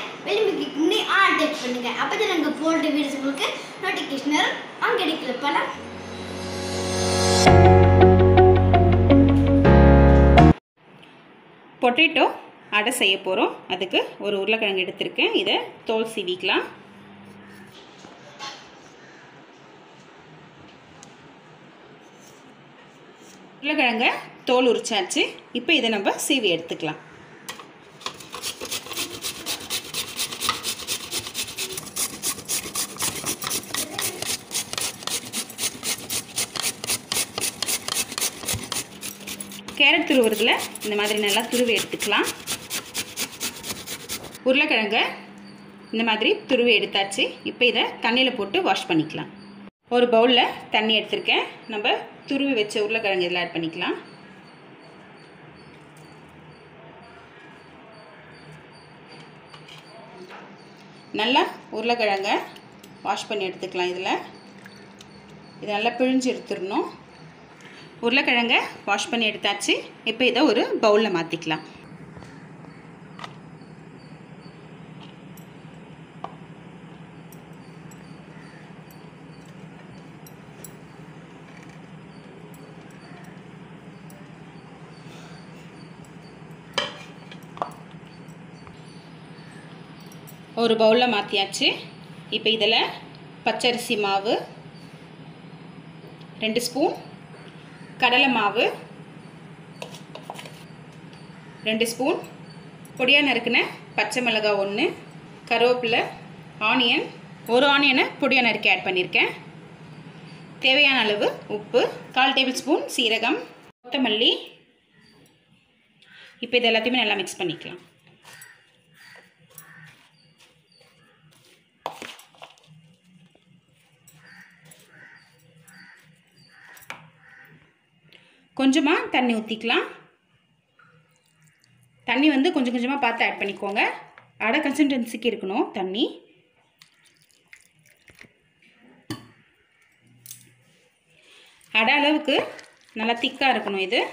வெளிமிக்கு முன்னே on touch பண்ணுங்க அப்பதான் நாங்க போடுற வீடியோஸ் உங்களுக்கு நோட்டிஃபிகேஷன் வரும் அங்க கிடைக்கல பல பொட்டேட்டோ அடை செய்ய போகிறோம் அதுக்கு ஒரு உருளைக்கிழங்கு எடுத்திருக்கேன் இதை தோல் சீவிக்கலாம் உருளைக்கிழங்க தோல் உரிச்சாச்சு இப்போ இதை நம்ம சீவி எடுத்துக்கலாம் கேரட் துருவுறதுல இந்த மாதிரி நல்லா துருவி எடுத்துக்கலாம் உருளைக்கிழங்க இந்த மாதிரி துருவி எடுத்தாச்சு இப்போ இதை தண்ணியில் போட்டு வாஷ் பண்ணிக்கலாம் ஒரு பவுலில் தண்ணி எடுத்திருக்கேன் நம்ம துருவி வச்ச உருளைக்கிழங்கு இதில் ஆட் பண்ணிக்கலாம் நல்லா உருளைக்கிழங்க வாஷ் பண்ணி எடுத்துக்கலாம் இதில் இது நல்லா பிழிஞ்சு எடுத்துடணும் உருளைக்கிழங்க வாஷ் பண்ணி எடுத்தாச்சு இப்போ இதை ஒரு பவுலில் மாற்றிக்கலாம் ஒரு பவுலில் மாற்றியாச்சு இப்போ இதில் பச்சரிசி மாவு ரெண்டு ஸ்பூன் கடலை மாவு ரெண்டு ஸ்பூன் பொடியாக நறுக்கின பச்சை மிளகாய் ஒன்று கருவேப்பிலை ஆனியன் ஒரு ஆனியனை பொடியாக நறுக்கி ஆட் பண்ணியிருக்கேன் தேவையான அளவு உப்பு கால் டேபிள் ஸ்பூன் சீரகம் கொத்தமல்லி இப்போ இது எல்லாத்தையுமே நல்லா மிக்ஸ் பண்ணிக்கலாம் கொஞ்சமாக தண்ணி ஊற்றிக்கலாம் தண்ணி வந்து கொஞ்சம் கொஞ்சமாக பார்த்து ஆட் பண்ணிக்கோங்க அடை கன்சிஸ்டன்சிக்கு இருக்கணும் தண்ணி அடை அளவுக்கு நல்லா திக்காக இருக்கணும் இது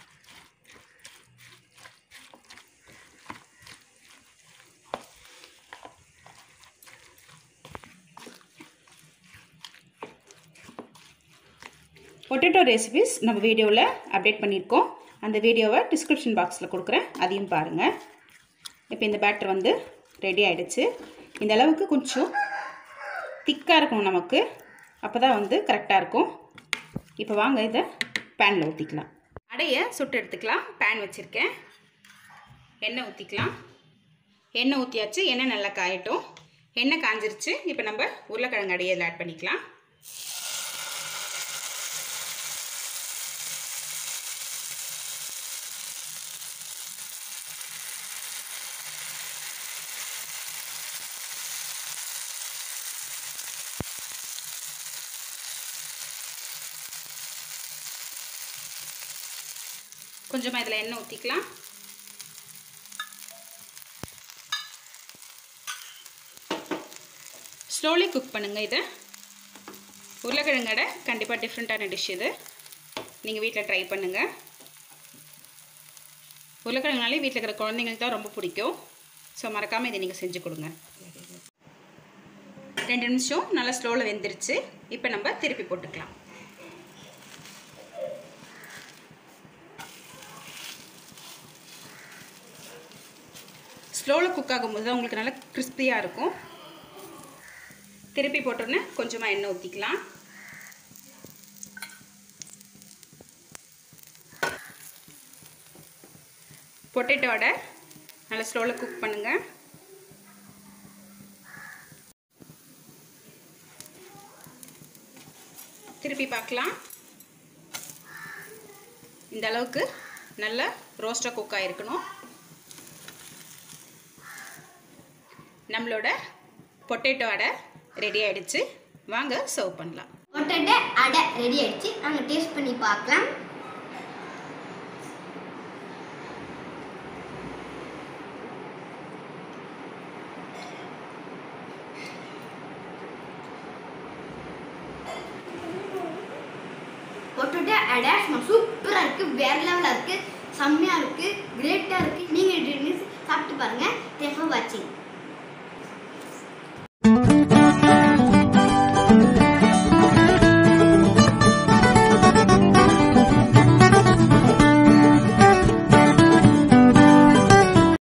பொட்டேட்டோ ரெசிபிஸ் நம்ம வீடியோவில் அப்டேட் பண்ணியிருக்கோம் அந்த வீடியோவை டிஸ்கிரிப்ஷன் பாக்ஸில் கொடுக்குறேன் அதையும் பாருங்கள் இப்போ இந்த பேட்டர் வந்து ரெடி ஆகிடுச்சு இந்த அளவுக்கு கொஞ்சம் திக்காக இருக்கணும் நமக்கு அப்போ தான் வந்து கரெக்டாக இருக்கும் இப்போ வாங்க இதை பேனில் ஊற்றிக்கலாம் அடையை சுட்டு எடுத்துக்கலாம் பேன் வச்சுருக்கேன் எண்ணெய் ஊற்றிக்கலாம் எண்ணெய் ஊற்றியாச்சு எண்ணெய் நல்லா காயட்டும் எண்ணெய் காஞ்சிருச்சு இப்போ நம்ம உருளைக்கிழங்கு அடையை இதில் ஆட் பண்ணிக்கலாம் கொஞ்சமாக இதில் எண்ணெய் ஊற்றிக்கலாம் ஸ்லோலி குக் பண்ணுங்கள் இதை உருளைக்கிழங்கடை கண்டிப்பாக டிஃப்ரெண்ட்டான டிஷ் இது நீங்கள் வீட்டில் ட்ரை பண்ணுங்கள் உருளைக்கிழங்குனாலே வீட்டில் இருக்கிற குழந்தைங்களுக்கு தான் ரொம்ப பிடிக்கும் ஸோ மறக்காமல் இதை நீங்கள் செஞ்சு கொடுங்க ரெண்டு நிமிஷம் நல்லா ஸ்லோவில் வெந்துருச்சு இப்போ நம்ம திருப்பி போட்டுக்கலாம் ஸ்லோவில் குக் ஆகும்போது தான் உங்களுக்கு நல்லா கிறிஸ்பியாக இருக்கும் திருப்பி போட்டோன்னே கொஞ்சமாக எண்ணெய் ஊற்றிக்கலாம் பொட்டேட்டோட நல்லா ஸ்லோவில் குக் பண்ணுங்கள் திருப்பி பார்க்கலாம் இந்த அளவுக்கு நல்ல ரோஸ்டாக குக் ஆகிருக்கணும் நம்மளோட பொட்டேட்டோ அடை ரெடி ஆகிடுச்சு வாங்க சர்வ் பண்ணலாம் பொட்டேட்டோ அடை ரெடி ஆயிடுச்சு நாங்க டேஸ்ட் பண்ணி பார்க்கலாம் பொட்டேட்டோ அடை சூப்பராக இருக்குது வேற லெவலாக இருக்குது செம்மையாக இருக்குது கிரேட்டாக இருக்குது நீங்கள் சாப்பிட்டு பாருங்கள் தேங்க்ஸ் ஃபார் வாட்சிங்